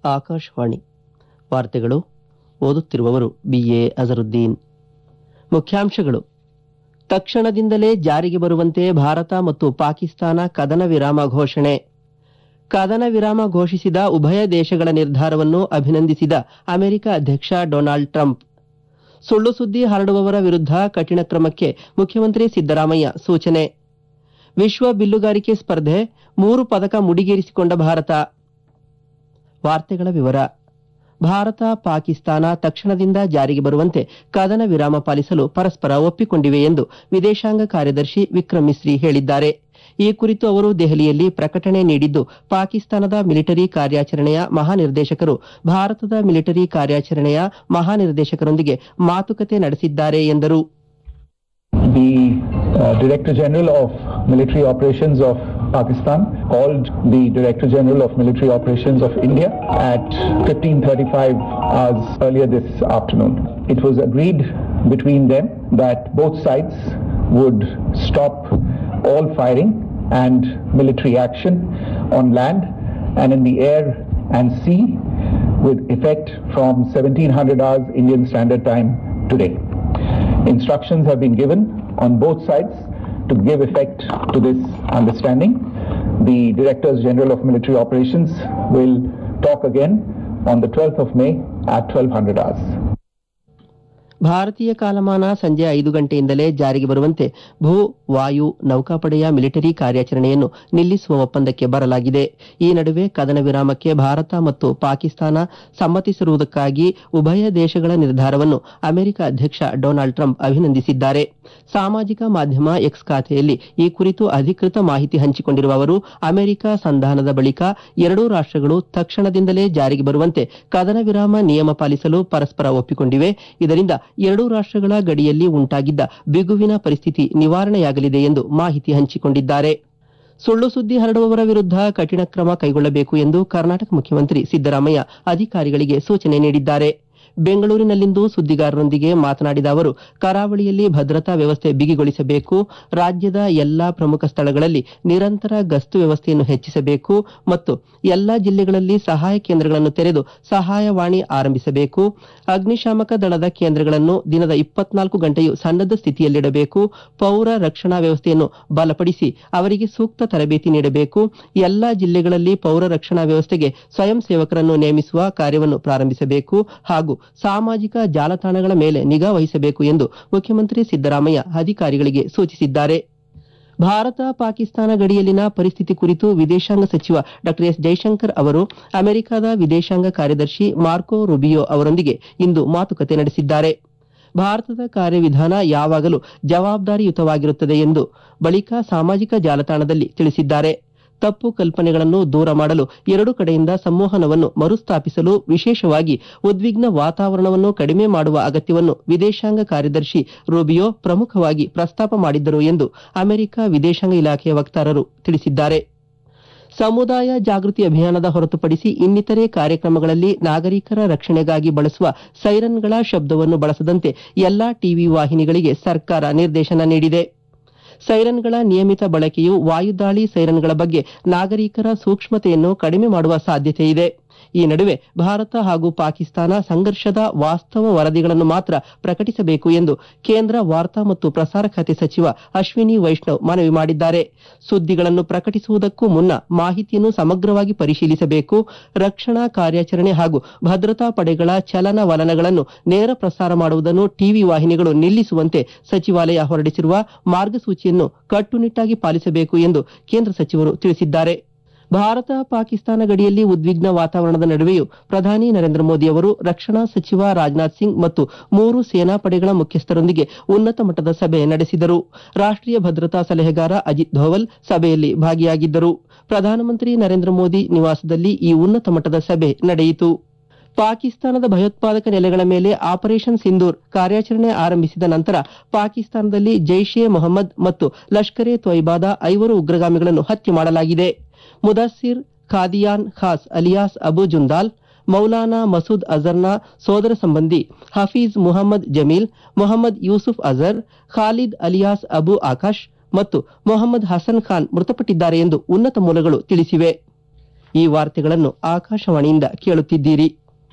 ಆಕಾಶವಾಣಿ ವಾರ್ತೆಗಳು ಓದುತ್ತಿರುವವರು ಬಿಎ ಅಜರುದ್ದೀನ್ ಮುಖ್ಯಾಂಶಗಳು ತಕ್ಷಣದಿಂದಲೇ ಜಾರಿಗೆ ಬರುವಂತೆ ಭಾರತ ಮತ್ತು ಪಾಕಿಸ್ತಾನ ಕದನ ವಿರಾಮ ಘೋಷಣೆ ಕದನ ವಿರಾಮ ಘೋಷಿಸಿದ ಉಭಯ ದೇಶಗಳ ನಿರ್ಧಾರವನ್ನು ಅಭಿನಂದಿಸಿದ ಅಮೆರಿಕ ಅಧ್ಯಕ್ಷ ಡೊನಾಲ್ಡ್ ಟ್ರಂಪ್ ಸುಳ್ಳು ಸುದ್ದಿ ಹರಡುವವರ ವಿರುದ್ಧ ಕಠಿಣ ಕ್ರಮಕ್ಕೆ ಮುಖ್ಯಮಂತ್ರಿ ಸಿದ್ದರಾಮಯ್ಯ ಸೂಚನೆ ವಿಶ್ವ ಬಿಲ್ಲುಗಾರಿಕೆ ಸ್ಪರ್ಧೆ ಮೂರು ಪದಕ ಮುಡಿಗೇರಿಸಿಕೊಂಡ ಭಾರತ ವಾರ್ತೆಗಳ ವಿವರ ಭಾರತ ಪಾಕಿಸ್ತಾನ ತಕ್ಷಣದಿಂದ ಜಾರಿಗೆ ಬರುವಂತೆ ಕದನ ವಿರಾಮ ಪಾಲಿಸಲು ಪರಸ್ಪರ ಒಪ್ಪಿಕೊಂಡಿವೆ ಎಂದು ವಿದೇಶಾಂಗ ಕಾರ್ಯದರ್ಶಿ ವಿಕ್ರಮ್ ಮಿಸ್ರಿ ಹೇಳಿದ್ದಾರೆ ಈ ಕುರಿತು ಅವರು ದೆಹಲಿಯಲ್ಲಿ ಪ್ರಕಟಣೆ ನೀಡಿದ್ದು ಪಾಕಿಸ್ತಾನದ ಮಿಲಿಟರಿ ಕಾರ್ಯಾಚರಣೆಯ ಮಹಾನಿರ್ದೇಶಕರು ಭಾರತದ ಮಿಲಿಟರಿ ಕಾರ್ಯಾಚರಣೆಯ ಮಹಾನಿರ್ದೇಶಕರೊಂದಿಗೆ ಮಾತುಕತೆ ನಡೆಸಿದ್ದಾರೆ ಎಂದರು The uh, Director General of Military Operations of Pakistan called the Director General of Military Operations of India at 15:35 hours earlier this afternoon. It was agreed between them that both sides would stop all firing and military action on land and in the air and sea with effect from 1700 hours Indian Standard Time today. Instructions have been given on both sides to give effect to this understanding. The Directors General of Military Operations will talk again on the 12th of May at 1200 hours. ಭಾರತೀಯ ಕಾಲಮಾನ ಸಂಜೆ ಐದು ಗಂಟೆಯಿಂದಲೇ ಜಾರಿಗೆ ಬರುವಂತೆ ಭೂ ವಾಯು ನೌಕಾಪಡೆಯ military ಕಾರ್ಯಾಚರಣೆಯನ್ನು ನಿಲ್ಲಿಸುವ ಒಪ್ಪಂದಕ್ಕೆ ಬರಲಾಗಿದೆ ಈ ನಡುವೆ ಕದನ ವಿರಾಮಕ್ಕೆ ಭಾರತ ಮತ್ತು ಪಾಕಿಸ್ತಾನ ಸಮ್ಮತಿಸಿರುವುದಕ್ಕಾಗಿ ಉಭಯ ದೇಶಗಳ ನಿರ್ಧಾರವನ್ನು ಅಮೆರಿಕ ಅಧ್ಯಕ್ಷ ಡೊನಾಲ್ಡ್ ಟ್ರಂಪ್ ಅಭಿನಂದಿಸಿದ್ದಾರೆ ಸಾಮಾಜಿಕ ಮಾಧ್ಯಮ ಎಕ್ಸ್ ಖಾತೆಯಲ್ಲಿ ಈ ಕುರಿತು ಅಧಿಕೃತ ಮಾಹಿತಿ ಹಂಚಿಕೊಂಡಿರುವ ಅವರು ಅಮೆರಿಕ ಸಂಧಾನದ ಬಳಿಕ ಎರಡೂ ರಾಷ್ಟ್ರಗಳು ತಕ್ಷಣದಿಂದಲೇ ಜಾರಿಗೆ ಬರುವಂತೆ ಕದನ ವಿರಾಮ ನಿಯಮ ಪಾಲಿಸಲು ಪರಸ್ಪರ ಒಪ್ಪಿಕೊಂಡಿವೆ ಇದರಿಂದ ಎರಡೂ ರಾಷ್ಟ್ರಗಳ ಗಡಿಯಲ್ಲಿ ಉಂಟಾಗಿದ್ದ ಬಿಗುವಿನ ಪರಿಸ್ಥಿತಿ ನಿವಾರಣೆಯಾಗಲಿದೆ ಎಂದು ಮಾಹಿತಿ ಹಂಚಿಕೊಂಡಿದ್ದಾರೆ ಸುಳ್ಳು ಸುದ್ದಿ ಹರಡುವವರ ವಿರುದ್ಧ ಕಠಿಣ ಕ್ರಮ ಕೈಗೊಳ್ಳಬೇಕು ಎಂದು ಕರ್ನಾಟಕ ಮುಖ್ಯಮಂತ್ರಿ ಸಿದ್ದರಾಮಯ್ಯ ಅಧಿಕಾರಿಗಳಿಗೆ ಸೂಚನೆ ನೀಡಿದ್ದಾರೆ ಬೆಂಗಳೂರಿನಲ್ಲಿಂದು ಸುದ್ದಿಗಾರರೊಂದಿಗೆ ಮಾತನಾಡಿದ ಅವರು ಕರಾವಳಿಯಲ್ಲಿ ಭದ್ರತಾ ವ್ಯವಸ್ಥೆ ಬಿಗಿಗೊಳಿಸಬೇಕು ರಾಜ್ಯದ ಎಲ್ಲಾ ಪ್ರಮುಖ ಸ್ಥಳಗಳಲ್ಲಿ ನಿರಂತರ ಗಸ್ತು ವ್ಯವಸ್ಥೆಯನ್ನು ಹೆಚ್ಚಿಸಬೇಕು ಮತ್ತು ಎಲ್ಲಾ ಜಿಲ್ಲೆಗಳಲ್ಲಿ ಸಹಾಯ ಕೇಂದ್ರಗಳನ್ನು ತೆರೆದು ಸಹಾಯವಾಣಿ ಆರಂಭಿಸಬೇಕು ಅಗ್ನಿಶಾಮಕ ದಳದ ಕೇಂದ್ರಗಳನ್ನು ದಿನದ ಇಪ್ಪತ್ನಾಲ್ಕು ಗಂಟೆಯೂ ಸನ್ನದ್ಧ ಸ್ಥಿತಿಯಲ್ಲಿಡಬೇಕು ಪೌರ ರಕ್ಷಣಾ ವ್ಯವಸ್ಥೆಯನ್ನು ಬಲಪಡಿಸಿ ಅವರಿಗೆ ಸೂಕ್ತ ತರಬೇತಿ ನೀಡಬೇಕು ಎಲ್ಲಾ ಜಿಲ್ಲೆಗಳಲ್ಲಿ ಪೌರ ರಕ್ಷಣಾ ವ್ಯವಸ್ಥೆಗೆ ಸ್ವಯಂ ಸೇವಕರನ್ನು ನೇಮಿಸುವ ಕಾರ್ಯವನ್ನು ಪ್ರಾರಂಭಿಸಬೇಕು ಹಾಗೂ ಸಾಮಾಜಿಕ ಜಾಲತಾಣಗಳ ಮೇಲೆ ನಿಗಾ ವಹಿಸಬೇಕು ಎಂದು ಮುಖ್ಯಮಂತ್ರಿ ಸಿದ್ದರಾಮಯ್ಯ ಅಧಿಕಾರಿಗಳಿಗೆ ಸೂಚಿಸಿದ್ದಾರೆ ಭಾರತ ಪಾಕಿಸ್ತಾನ ಗಡಿಯಲ್ಲಿನ ಪರಿಸ್ಥಿತಿ ಕುರಿತು ವಿದೇಶಾಂಗ ಸಚಿವ ಡಾ ಎಸ್ ಜೈಶಂಕರ್ ಅವರು ಅಮೆರಿಕದ ವಿದೇಶಾಂಗ ಕಾರ್ಯದರ್ಶಿ ಮಾರ್ಕೋ ರುಬಿಯೋ ಅವರೊಂದಿಗೆ ಇಂದು ಮಾತುಕತೆ ನಡೆಸಿದ್ದಾರೆ ಭಾರತದ ಕಾರ್ಯವಿಧಾನ ಯಾವಾಗಲೂ ಜವಾಬ್ದಾರಿಯುತವಾಗಿರುತ್ತದೆ ಎಂದು ಬಳಿಕ ಸಾಮಾಜಿಕ ಜಾಲತಾಣದಲ್ಲಿ ತಿಳಿಸಿದ್ದಾರೆ ತಪ್ಪು ಕಲ್ಪನೆಗಳನ್ನು ದೂರ ಮಾಡಲು ಎರಡು ಕಡೆಯಿಂದ ಸಂವಹನವನ್ನು ಮರುಸ್ಥಾಪಿಸಲು ವಿಶೇಷವಾಗಿ ಉದ್ವಿಗ್ನ ವಾತಾವರಣವನ್ನು ಕಡಿಮೆ ಮಾಡುವ ಅಗತ್ಯವನ್ನು ವಿದೇಶಾಂಗ ಕಾರ್ಯದರ್ಶಿ ರೂಬಿಯೋ ಪ್ರಮುಖವಾಗಿ ಪ್ರಸ್ತಾಪ ಮಾಡಿದ್ದರು ಎಂದು ಅಮೆರಿಕ ವಿದೇಶಾಂಗ ಇಲಾಖೆಯ ವಕ್ತಾರರು ತಿಳಿಸಿದ್ದಾರೆ ಸಮುದಾಯ ಜಾಗೃತಿ ಅಭಿಯಾನದ ಹೊರತುಪಡಿಸಿ ಇನ್ನಿತರೆ ಕಾರ್ಯಕ್ರಮಗಳಲ್ಲಿ ನಾಗರಿಕರ ರಕ್ಷಣೆಗಾಗಿ ಬಳಸುವ ಸೈರನ್ಗಳ ಶಬ್ದವನ್ನು ಬಳಸದಂತೆ ಎಲ್ಲಾ ಟಿವಿ ವಾಹಿನಿಗಳಿಗೆ ಸರ್ಕಾರ ನಿರ್ದೇಶನ ನೀಡಿದೆ ಸೈರನ್ಗಳ ನಿಯಮಿತ ಬಳಕೆಯು ವಾಯುದಾಳಿ ಸೈರನ್ಗಳ ಬಗ್ಗೆ ನಾಗರಿಕರ ಸೂಕ್ಷ್ಮತೆಯನ್ನು ಕಡಿಮೆ ಮಾಡುವ ಸಾಧ್ಯತೆ ಇದೆ ಈ ನಡುವೆ ಭಾರತ ಹಾಗೂ ಪಾಕಿಸ್ತಾನ ಸಂಘರ್ಷದ ವಾಸ್ತವ ವರದಿಗಳನ್ನು ಮಾತ್ರ ಪ್ರಕಟಿಸಬೇಕು ಎಂದು ಕೇಂದ್ರ ವಾರ್ತಾ ಮತ್ತು ಪ್ರಸಾರ ಖಾತೆ ಸಚಿವ ಅಶ್ವಿನಿ ವೈಷ್ಣವ್ ಮನವಿ ಮಾಡಿದ್ದಾರೆ ಸುದ್ದಿಗಳನ್ನು ಪ್ರಕಟಿಸುವುದಕ್ಕೂ ಮುನ್ನ ಮಾಹಿತಿಯನ್ನು ಸಮಗ್ರವಾಗಿ ಪರಿಶೀಲಿಸಬೇಕು ರಕ್ಷಣಾ ಕಾರ್ಯಾಚರಣೆ ಹಾಗೂ ಭದ್ರತಾ ಪಡೆಗಳ ಚಲನವಲನಗಳನ್ನು ನೇರ ಪ್ರಸಾರ ಮಾಡುವುದನ್ನು ಟಿವಿ ವಾಹಿನಿಗಳು ನಿಲ್ಲಿಸುವಂತೆ ಸಚಿವಾಲಯ ಹೊರಡಿಸಿರುವ ಮಾರ್ಗಸೂಚಿಯನ್ನು ಕಟ್ಟುನಿಟ್ಟಾಗಿ ಪಾಲಿಸಬೇಕು ಎಂದು ಕೇಂದ್ರ ಸಚಿವರು ತಿಳಿಸಿದ್ದಾರೆ ಭಾರತ ಪಾಕಿಸ್ತಾನ ಗಡಿಯಲ್ಲಿ ಉದ್ವಿಗ್ನ ವಾತಾವರಣದ ನಡುವೆಯೂ ಪ್ರಧಾನಿ ನರೇಂದ್ರ ಮೋದಿ ಅವರು ರಕ್ಷಣಾ ಸಚಿವ ರಾಜನಾಥ್ ಸಿಂಗ್ ಮತ್ತು ಮೂರು ಸೇನಾ ಪಡೆಗಳ ಮುಖ್ಯಸ್ಥರೊಂದಿಗೆ ಉನ್ನತ ಮಟ್ಟದ ಸಭೆ ನಡೆಸಿದರು ರಾಷ್ಟ್ರೀಯ ಭದ್ರತಾ ಸಲಹೆಗಾರ ಅಜಿತ್ ಧೋವಲ್ ಸಭೆಯಲ್ಲಿ ಭಾಗಿಯಾಗಿದ್ದರು ಪ್ರಧಾನಮಂತ್ರಿ ನರೇಂದ್ರ ಮೋದಿ ನಿವಾಸದಲ್ಲಿ ಈ ಉನ್ನತ ಮಟ್ಟದ ಸಭೆ ನಡೆಯಿತು ಪಾಕಿಸ್ತಾನದ ಭಯೋತ್ಪಾದಕ ನೆಲೆಗಳ ಮೇಲೆ ಆಪರೇಷನ್ ಸಿಂಧೂರ್ ಕಾರ್ಯಾಚರಣೆ ಆರಂಭಿಸಿದ ನಂತರ ಪಾಕಿಸ್ತಾನದಲ್ಲಿ ಜೈಷ್ ಎ ಮೊಹಮ್ಮದ್ ಮತ್ತು ಲಷ್ಕರ್ ಎ ತೊಯ್ಬಾದ ಐವರು ಉಗ್ರಗಾಮಿಗಳನ್ನು ಹತ್ಯೆ ಮಾಡಲಾಗಿದೆ ಮುದಸ್ಸಿರ್ ಖಾದಿಯಾನ್ ಖಾಸ್ ಅಲಿಯಾಸ್ ಅಬು ಜುಂದಾಲ್ ಮೌಲಾನಾ ಮಸೂದ್ ಅಜರ್ನ ಸೋದರ ಸಂಬಂಧಿ ಹಫೀಜ್ ಮುಹಮ್ಮದ್ ಜಮೀಲ್ ಮೊಹಮ್ಮದ್ ಯೂಸುಫ್ ಅಜರ್ ಖಾಲಿದ್ ಅಲಿಯಾಸ್ ಅಬು ಆಕಾಶ್ ಮತ್ತು ಮೊಹಮ್ಮದ್ ಹಸನ್ ಖಾನ್ ಮೃತಪಟ್ಟಿದ್ದಾರೆ ಎಂದು ಉನ್ನತ ಮೂಲಗಳು ತಿಳಿಸಿವೆ ಈ ವಾರ್ತೆಗಳನ್ನು ಆಕಾಶವಾಣಿಯಿಂದ ಕೇಳುತ್ತಿದ್ದೀರಿ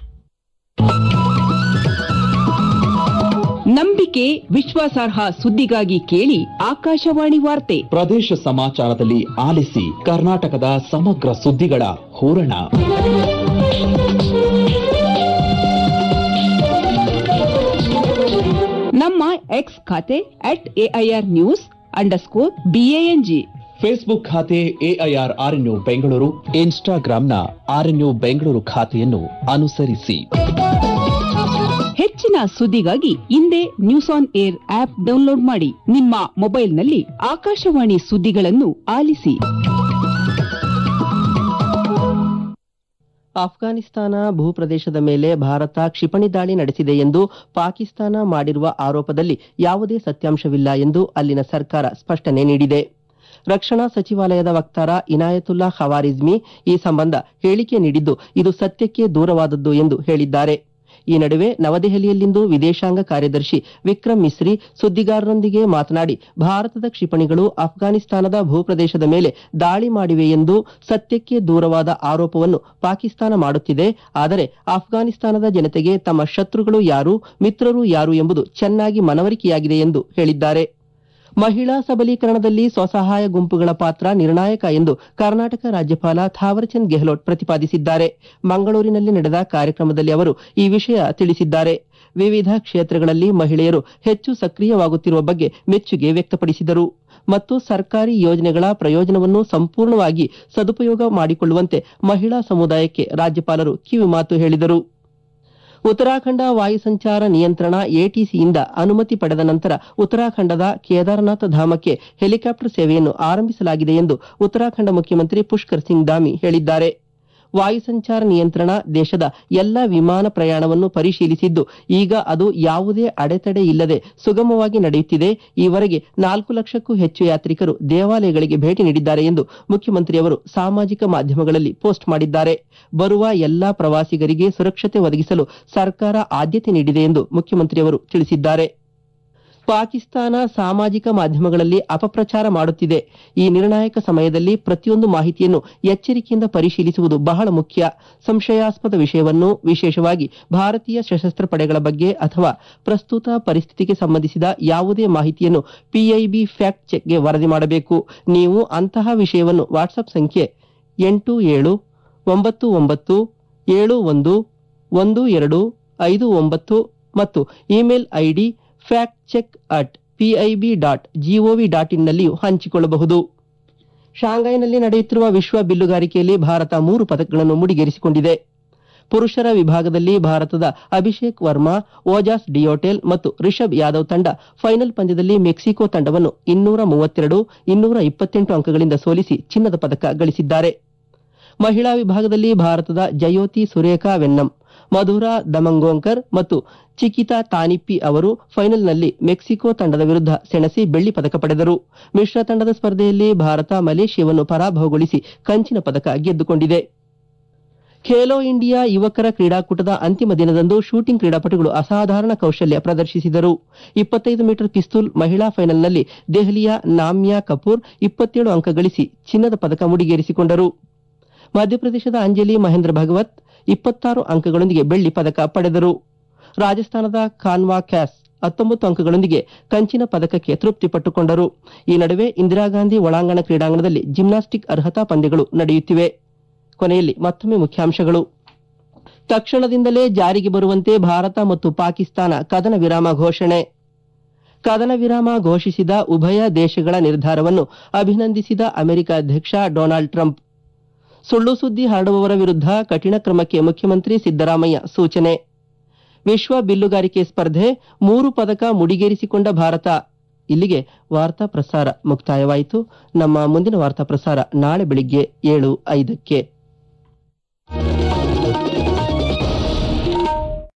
ನಂಬಿಕೆ ವಿಶ್ವಾಸಾರ್ಹ ಸುದ್ದಿಗಾಗಿ ಕೇಳಿ ಆಕಾಶವಾಣಿ ವಾರ್ತೆ ಪ್ರದೇಶ ಸಮಾಚಾರದಲ್ಲಿ ಆಲಿಸಿ ಕರ್ನಾಟಕದ ಸಮಗ್ರ ಸುದ್ದಿಗಳ ಹೂರಣ ನಮ್ಮ ಎಕ್ಸ್ ಖಾತೆ at A I R news underscore B A N G Facebook ಖಾತೆ ಎಐಆರ್ ಆರ್ಎನ್ಯು ಬೆಂಗಳೂರು ಇನ್ಸ್ಟಾಗ್ರಾಂನ ಆರ್ಎನ್ಯು ಬೆಂಗಳೂರು ಖಾತೆಯನ್ನು ಅನುಸರಿಸಿ ಹೆಚ್ಚಿನ ಸುದ್ದಿಗಾಗಿ ಹಿಂದೆ news on air app download ಮಾಡಿ ನಿಮ್ಮ ಮೊಬೈಲ್ನಲ್ಲಿ ಆಕಾಶವಾಣಿ ಸುದ್ದಿಗಳನ್ನು ಆಲಿಸಿ ಅಫ್ಘಾನಿಸ್ತಾನ ಭೂಪ್ರದೇಶದ ಮೇಲೆ ಭಾರತ ಕ್ಷಿಪಣಿ ದಾಳಿ ನಡೆಸಿದೆ ಎಂದು ಪಾಕಿಸ್ತಾನ ಮಾಡಿರುವ ಆರೋಪದಲ್ಲಿ ಯಾವುದೇ ಸತ್ಯಾಂಶವಿಲ್ಲ ಎಂದು ಅಲ್ಲಿನ ಸರ್ಕಾರ ಸ್ಪಷ್ಟನೆ ನೀಡಿದೆ ರಕ್ಷಣಾ ಸಚಿವಾಲಯದ ವಕ್ತಾರ ಇನಾಯತುಲ್ಲಾ ಖವಾರಿಜ್ಮಿ ಈ ಸಂಬಂಧ ಹೇಳಿಕೆ ನೀಡಿದ್ದು ಇದು ಸತ್ಯಕ್ಕೆ ದೂರವಾದದ್ದು ಎಂದು ಹೇಳಿದ್ದಾರೆ ಈ ನಡುವೆ ನವದೆಹಲಿಯಲ್ಲಿಂದು ವಿದೇಶಾಂಗ ಕಾರ್ಯದರ್ಶಿ ವಿಕ್ರಮ್ ಮಿಸ್ರಿ ಸುದ್ದಿಗಾರರೊಂದಿಗೆ ಮಾತನಾಡಿ ಭಾರತದ ಕ್ಷಿಪಣಿಗಳು ಅಫ್ಘಾನಿಸ್ತಾನದ ಭೂಪ್ರದೇಶದ ಮೇಲೆ ದಾಳಿ ಮಾಡಿವೆ ಎಂದು ಸತ್ಯಕ್ಕೆ ದೂರವಾದ ಆರೋಪವನ್ನು ಪಾಕಿಸ್ತಾನ ಮಾಡುತ್ತಿದೆ ಆದರೆ ಅಫ್ಘಾನಿಸ್ತಾನದ ಜನತೆಗೆ ತಮ್ಮ ಶತ್ರುಗಳು ಯಾರು ಮಿತ್ರರು ಯಾರು ಎಂಬುದು ಚೆನ್ನಾಗಿ ಮನವರಿಕೆಯಾಗಿದೆ ಎಂದು ಹೇಳಿದ್ದಾರೆ ಮಹಿಳಾ ಸಬಲೀಕರಣದಲ್ಲಿ ಸ್ವಸಹಾಯ ಗುಂಪುಗಳ ಪಾತ್ರ ನಿರ್ಣಾಯಕ ಎಂದು ಕರ್ನಾಟಕ ರಾಜ್ಯಪಾಲ ಥಾವರ್ಚಂದ್ ಗೆಹ್ಲೋಟ್ ಪ್ರತಿಪಾದಿಸಿದ್ದಾರೆ ಮಂಗಳೂರಿನಲ್ಲಿ ನಡೆದ ಕಾರ್ಯಕ್ರಮದಲ್ಲಿ ಅವರು ಈ ವಿಷಯ ತಿಳಿಸಿದ್ದಾರೆ ವಿವಿಧ ಕ್ಷೇತ್ರಗಳಲ್ಲಿ ಮಹಿಳೆಯರು ಹೆಚ್ಚು ಸಕ್ರಿಯವಾಗುತ್ತಿರುವ ಬಗ್ಗೆ ಮೆಚ್ಚುಗೆ ವ್ಯಕ್ತಪಡಿಸಿದರು ಮತ್ತು ಸರ್ಕಾರಿ ಯೋಜನೆಗಳ ಪ್ರಯೋಜನವನ್ನು ಸಂಪೂರ್ಣವಾಗಿ ಸದುಪಯೋಗ ಮಾಡಿಕೊಳ್ಳುವಂತೆ ಮಹಿಳಾ ಸಮುದಾಯಕ್ಕೆ ರಾಜ್ಯಪಾಲರು ಕಿವಿಮಾತು ಹೇಳಿದರು ಉತ್ತರಾಖಂಡ ವಾಯು ಸಂಚಾರ ನಿಯಂತ್ರಣ ಎಟಿಸಿಯಿಂದ ಅನುಮತಿ ಪಡೆದ ನಂತರ ಉತ್ತರಾಖಂಡದ ಕೇದಾರನಾಥ ಧಾಮಕ್ಕೆ ಹೆಲಿಕಾಪ್ಟರ್ ಸೇವೆಯನ್ನು ಆರಂಭಿಸಲಾಗಿದೆ ಎಂದು ಉತ್ತರಾಖಂಡ ಮುಖ್ಯಮಂತ್ರಿ ಪುಷ್ಕರ್ ಸಿಂಗ್ ಧಾಮಿ ಹೇಳಿದ್ದಾರೆ ವಾಯು ಸಂಚಾರ ನಿಯಂತ್ರಣ ದೇಶದ ಎಲ್ಲ ವಿಮಾನ ಪ್ರಯಾಣವನ್ನು ಪರಿಶೀಲಿಸಿದ್ದು ಈಗ ಅದು ಯಾವುದೇ ಅಡೆತಡೆ ಇಲ್ಲದೆ ಸುಗಮವಾಗಿ ನಡೆಯುತ್ತಿದೆ ಈವರೆಗೆ ನಾಲ್ಕು ಲಕ್ಷಕ್ಕೂ ಹೆಚ್ಚು ಯಾತ್ರಿಕರು ದೇವಾಲಯಗಳಿಗೆ ಭೇಟಿ ನೀಡಿದ್ದಾರೆ ಎಂದು ಮುಖ್ಯಮಂತ್ರಿಯವರು ಸಾಮಾಜಿಕ ಮಾಧ್ಯಮಗಳಲ್ಲಿ ಪೋಸ್ಟ್ ಮಾಡಿದ್ದಾರೆ ಬರುವ ಎಲ್ಲಾ ಪ್ರವಾಸಿಗರಿಗೆ ಸುರಕ್ಷತೆ ಒದಗಿಸಲು ಸರ್ಕಾರ ಆದ್ಯತೆ ನೀಡಿದೆ ಎಂದು ಮುಖ್ಯಮಂತ್ರಿಯವರು ತಿಳಿಸಿದ್ದಾರೆ ಪಾಕಿಸ್ತಾನ ಸಾಮಾಜಿಕ ಮಾಧ್ಯಮಗಳಲ್ಲಿ ಅಪಪ್ರಚಾರ ಮಾಡುತ್ತಿದೆ ಈ ನಿರ್ಣಾಯಕ ಸಮಯದಲ್ಲಿ ಪ್ರತಿಯೊಂದು ಮಾಹಿತಿಯನ್ನು ಎಚ್ಚರಿಕೆಯಿಂದ ಪರಿಶೀಲಿಸುವುದು ಬಹಳ ಮುಖ್ಯ ಸಂಶಯಾಸ್ಪದ ವಿಷಯವನ್ನು ವಿಶೇಷವಾಗಿ ಭಾರತೀಯ ಸಶಸ್ತ್ರ ಪಡೆಗಳ ಬಗ್ಗೆ ಅಥವಾ ಪ್ರಸ್ತುತ ಪರಿಸ್ಥಿತಿಗೆ ಸಂಬಂಧಿಸಿದ ಯಾವುದೇ ಮಾಹಿತಿಯನ್ನು ಪಿಐಬಿ ಫ್ಯಾಕ್ಟ್ ಚೆಕ್ಗೆ ವರದಿ ಮಾಡಬೇಕು ನೀವು ಅಂತಹ ವಿಷಯವನ್ನು ವಾಟ್ಸ್ಆಪ್ ಸಂಖ್ಯೆ ಎಂಟು ಏಳು ಒಂಬತ್ತು ಒಂಬತ್ತು ಏಳು ಒಂದು ಒಂದು ಎರಡು ಐದು ಒಂಬತ್ತು ಮತ್ತು email ID fact check at P I B dot G O V dot ಇನ್ನಲ್ಲಿಯೂ ಹಂಚಿಕೊಳ್ಳಬಹುದು ಶಾಂಘೈನಲ್ಲಿ ನಡೆಯುತ್ತಿರುವ ವಿಶ್ವ ಬಿಲ್ಲುಗಾರಿಕೆಯಲ್ಲಿ ಭಾರತ ಮೂರು ಪದಕಗಳನ್ನು ಮುಡಿಗೇರಿಸಿಕೊಂಡಿದೆ ಪುರುಷರ ವಿಭಾಗದಲ್ಲಿ ಭಾರತದ ಅಭಿಷೇಕ್ ವರ್ಮಾ ಓಜಾಸ್ ಡಿಯೋಟೆಲ್ ಮತ್ತು ರಿಷಬ್ ಯಾದವ್ ತಂಡ ಫೈನಲ್ ಪಂದ್ಯದಲ್ಲಿ ಮೆಕ್ಸಿಕೋ ತಂಡವನ್ನು ಇನ್ನೂರ ಮೂವತ್ತೆರಡು ಇನ್ನೂರ ಇಪ್ಪತ್ತೆಂಟು ಅಂಕಗಳಿಂದ ಸೋಲಿಸಿ ಚಿನ್ನದ ಪದಕ ಗಳಿಸಿದ್ದಾರೆ ಮಹಿಳಾ ವಿಭಾಗದಲ್ಲಿ ಭಾರತದ ಜಯೋತಿ ಸುರೇಖಾ ವೆನ್ನಂ ಮಧುರಾ ದಮಂಗೋಂಕರ್ ಮತ್ತು ಚಿಕಿತಾ ತಾನಿಪ್ಪಿ ಅವರು ಫೈನಲ್ನಲ್ಲಿ ಮೆಕ್ಸಿಕೋ ತಂಡದ ವಿರುದ್ಧ ಸೆಣಸಿ ಬೆಳ್ಳಿ ಪದಕ ಪಡೆದರು ಮಿಶ್ರ ತಂಡದ ಸ್ಪರ್ಧೆಯಲ್ಲಿ ಭಾರತ ಮಲೇಷಿಯಾವನ್ನು ಪರಾಭವಗೊಳಿಸಿ ಕಂಚಿನ ಪದಕ ಗೆದ್ದುಕೊಂಡಿದೆ ಖೇಲೋ ಇಂಡಿಯಾ ಯುವಕರ ಕ್ರೀಡಾಕೂಟದ ಅಂತಿಮ ದಿನದಂದು ಶೂಟಿಂಗ್ ಕ್ರೀಡಾಪಟುಗಳು ಅಸಾಧಾರಣ ಕೌಶಲ್ಯ ಪ್ರದರ್ಶಿಸಿದರು ಇಪ್ಪತ್ತೈದು ಮೀಟರ್ ಪಿಸ್ತೂಲ್ ಮಹಿಳಾ ಫೈನಲ್ನಲ್ಲಿ ದೆಹಲಿಯ ನಾಮ್ಯಾ ಕಪೂರ್ ಇಪ್ಪತ್ತೇಳು ಅಂಕ ಗಳಿಸಿ ಚಿನ್ನದ ಪದಕ ಮುಡಿಗೇರಿಸಿಕೊಂಡರು ಮಧ್ಯಪ್ರದೇಶದ ಅಂಜಲಿ ಮಹೇಂದ್ರ ಭಗವತ್ ಇಪ್ಪತ್ತಾರು ಅಂಕಗಳೊಂದಿಗೆ ಬೆಳ್ಳಿ ಪದಕ ಪಡೆದರು ರಾಜಸ್ಥಾನದ ಖಾನ್ವಾ ಕ್ಯಾಸ್ ಹತ್ತೊಂಬತ್ತು ಅಂಕಗಳೊಂದಿಗೆ ಕಂಚಿನ ಪದಕಕ್ಕೆ ತೃಪ್ತಿಪಟ್ಟುಕೊಂಡರು ಈ ನಡುವೆ ಇಂದಿರಾ ಗಾಂಧಿ ಒಳಾಂಗಣ ಕ್ರೀಡಾಂಗಣದಲ್ಲಿ ಜಿಮ್ನಾಸ್ಟಿಕ್ ಅರ್ಹತಾ ಪಂದ್ಯಗಳು ನಡೆಯುತ್ತಿವೆ ಕೊನೆಯಲ್ಲಿ ಮತ್ತೊಮ್ಮೆ ಮುಖ್ಯಾಂಶಗಳು ತಕ್ಷಣದಿಂದಲೇ ಜಾರಿಗೆ ಬರುವಂತೆ ಭಾರತ ಮತ್ತು ಪಾಕಿಸ್ತಾನ ಕದನ ವಿರಾಮ ಘೋಷಣೆ ಕದನ ವಿರಾಮ ಘೋಷಿಸಿದ ಉಭಯ ದೇಶಗಳ ನಿರ್ಧಾರವನ್ನು ಅಭಿನಂದಿಸಿದ ಅಮೆರಿಕ ಅಧ್ಯಕ್ಷ ಡೊನಾಲ್ಡ್ ಟ್ರಂಪ್ ಸುಳ್ಳು ಸುದ್ದಿ ಹರಡುವವರ ವಿರುದ್ಧ ಕಠಿಣ ಕ್ರಮಕ್ಕೆ ಮುಖ್ಯಮಂತ್ರಿ ಸಿದ್ದರಾಮಯ್ಯ ಸೂಚನೆ ವಿಶ್ವ ಬಿಲ್ಲುಗಾರಿಕೆ ಸ್ಪರ್ಧೆ ಮೂರು ಪದಕ ಮುಡಿಗೇರಿಸಿಕೊಂಡ ಭಾರತ ಇಲ್ಲಿಗೆ ವಾರ್ತಾ ಪ್ರಸಾರ ಮುಕ್ತಾಯವಾಯಿತು ನಮ್ಮ ಮುಂದಿನ ವಾರ್ತಾ ಪ್ರಸಾರ ನಾಳೆ ಬೆಳಿಗ್ಗೆ ಏಳು ಐದಕ್ಕೆ